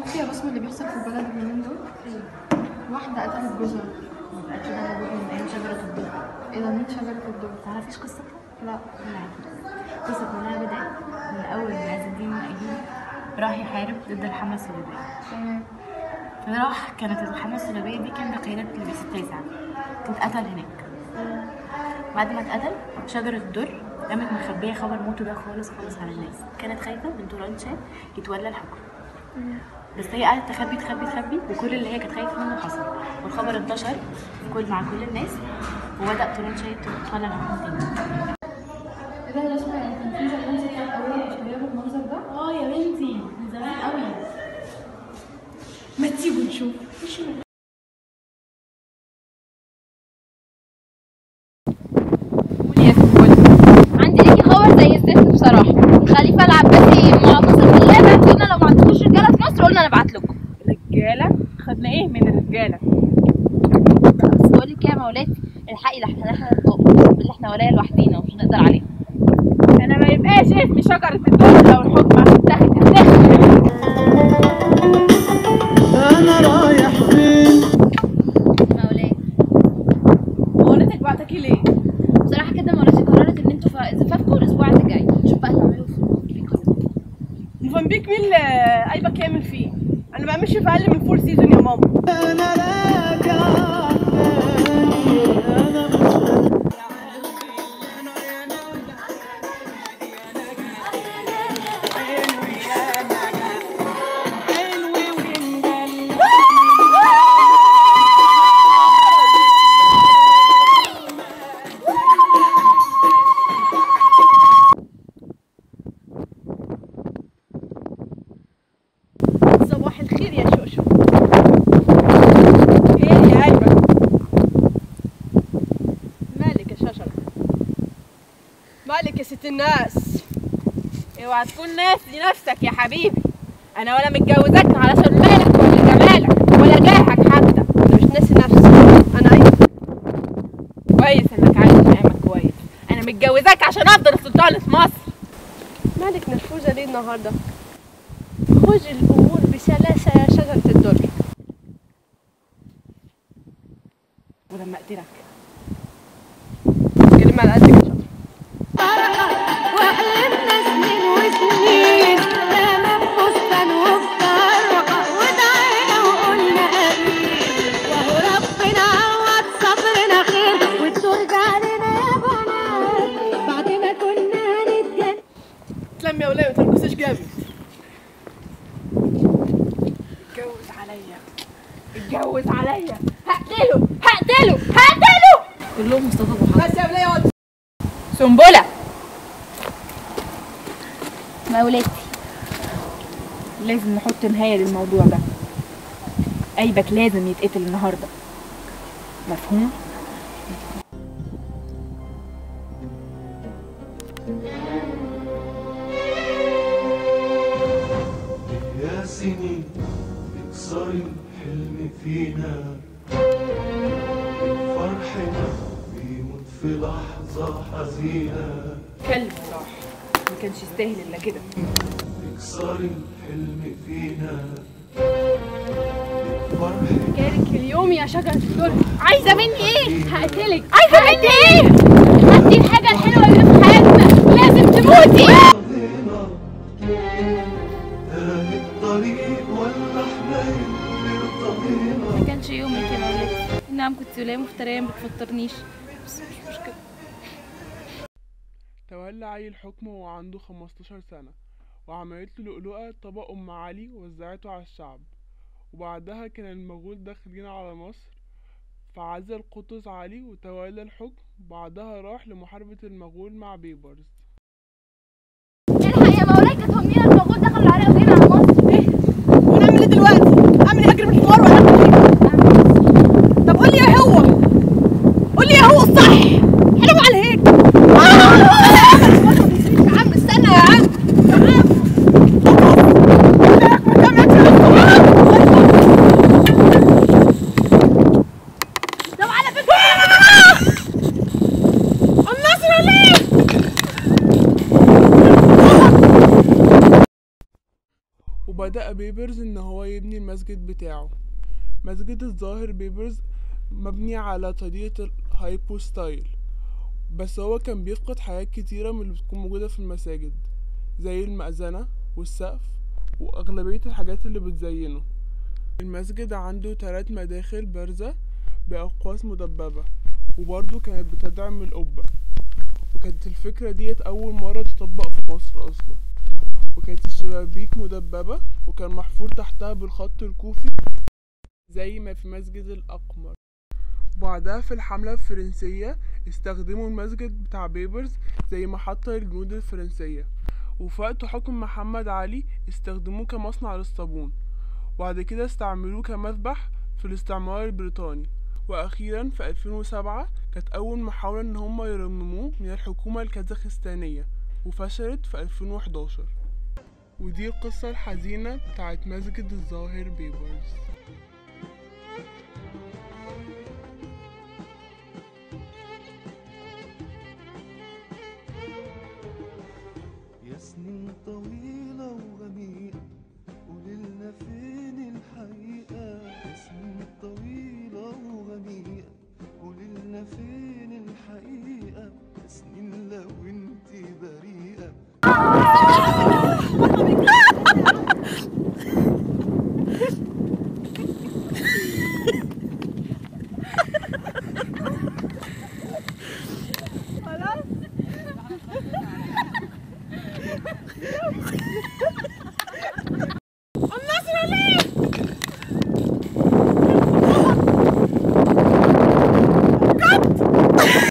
شفتي يا بسمة اللي بيحصل في البلد اليومين دول؟ واحدة قتلت جوزها أكيد أنا بقول من أيام شجرة الدر ايه ده مين شجرة الدور؟ تعرفيش قصتها؟ لا لا قصة كلها بدأت من أول ما عز الدين الأيوبي راح يحارب ضد الحملة الصليبية تمام فراح كانت الحملة الصليبية دي كان بقيادة لبيس التاسع اتقتل هناك بعد ما اتقتل شجرة الدر قامت مخبية خبر موته ده خالص خالص على الناس كانت خايفة من توران شاه يتولى الحكم بس هي قعدت تخبي تخبي تخبي وكل اللي هي كانت خايفة منه حصل والخبر انتشر في كل مع كل الناس وبدأ توران شاه يتولى الحكم تاني ايه ده يا بسمة يعني كان في زمان ستات أول مشهورية بالمنظر ده؟ اه يا بنتي من زمان قوي ما تسيبوا نشوف عندي ليكي خبر زي الزفت بصراحه الخليفه العباسي معتصم بالله بعت لنا لو ما عندكوش رجاله في مصر قلنا نبعت لكم رجاله خدنا ايه من الرجاله بس بقول لك يا مولاتي الحقي لحسن احنا اللي احنا ولايه لوحدينا ومش هنقدر عليه انا ما يبقاش اسمي شجره الدر لو الحكم هتتاخد هتاخد مولاتي مولاتك بعتكي ليه بصراحه كده مولاتي قررت ان انتوا في زفافكم الاسبوع اللي جاي شوف بقى تعملوا في موفنبيك موفنبيك مين اللي قايبه كامل فيه انا بقى ماشي في اقل من فور سيزون يا ماما صباح الخير يا شوشو ايه يا قلبك مالك يا شجرة مالك يا ست الناس اوعى تكون ناسي نفسك يا حبيبي انا ولا متجوزك علشان مالك ولا جمالك ولا جاهك حتى انا مش ناسي نفسي انا ايه كويس انك عايش مقامك كويس انا متجوزاك عشان افضل سلطانة مصر مالك نرفوزة ليه النهارده خذ الأمور بسلاسة يا شجرة الدر ولما أقتلك كلمة على قدك يا شجرة وحلمنا سنين وسنين نام بفستان وبطرقة ودعينا وقلنا آمين وهو ربنا عوض صبرنا خير والترجع علينا يا بنات بعد ما كنا هنتجنن تلم يا ولاد ما ترقصيش جامد اتجوز عليا اتجوز عليا هقتله هقتله هقتله كلهم مصطفى ابو حفص بس يا ولاد سنبلة مولاتي لازم نحط نهاية للموضوع ده قلبك لازم يتقتل النهاردة مفهوم؟ يا سنين اكسري الحلم فينا فرحنا بيموت في لحظة حزينة كلب راح ما كانش يستاهل الا كده اكسري الحلم فينا فرحنا جالك اليوم يا شجرة الدر عايزه مني ايه هقتلك عايزه مني ايه خدتي الحاجه الحلوه اللي في حياتنا لازم تموتي رضينا تاه الطريق ولا احنا اللي ارتضينا ما كانش يومك يا مولاتي نعم كنت ولايه مفتريه ما بتفطرنيش بس مش مشكله تولى علي الحكم وهو عنده 15 سنة وعملت له لؤلؤة طبق أم علي ووزعته على الشعب وبعدها كان المغول داخلين على مصر فعزل قطز علي وتولى الحكم بعدها راح لمحاربة المغول مع بيبرز الحق يا مولاي كانت همنا المغول دخلوا علينا وجينا على مصر ايه ونعمل ايه دلوقتي؟ اعمل ايه اجري من الحوار ولا اعمل ايه؟ طب قول لي يا هو قول لي يا هو الصح حلو على هيك يا عم استنى يا عم يا عم طب على فكرة النصر ليه وبدأ بيبرز إن هو يبني المسجد بتاعه مسجد الظاهر بيبرز مبني على طريقة الهايبو ستايل بس هو كان بيفقد حاجات كتيرة من اللي بتكون موجودة في المساجد زي المأذنة والسقف وأغلبية الحاجات اللي بتزينه المسجد عنده تلات مداخل بارزة بأقواس مدببة وبرضه كانت بتدعم القبة وكانت الفكرة ديت أول مرة تطبق في مصر أصلا وكانت الشبابيك مدببة وكان محفور تحتها بالخط الكوفي زي ما في مسجد الأقمر وبعدها في الحملة الفرنسية استخدموا المسجد بتاع بيبرز زي محطة للجنود الفرنسية وفي وقت حكم محمد علي استخدموه كمصنع للصابون وبعد كده استعملوه كمذبح في الاستعمار البريطاني وأخيرا في 2007 كانت أول محاولة إن هما يرمموه من الحكومة الكازاخستانية وفشلت في 2011 ودي القصة الحزينة بتاعت مسجد الظاهر بيبرز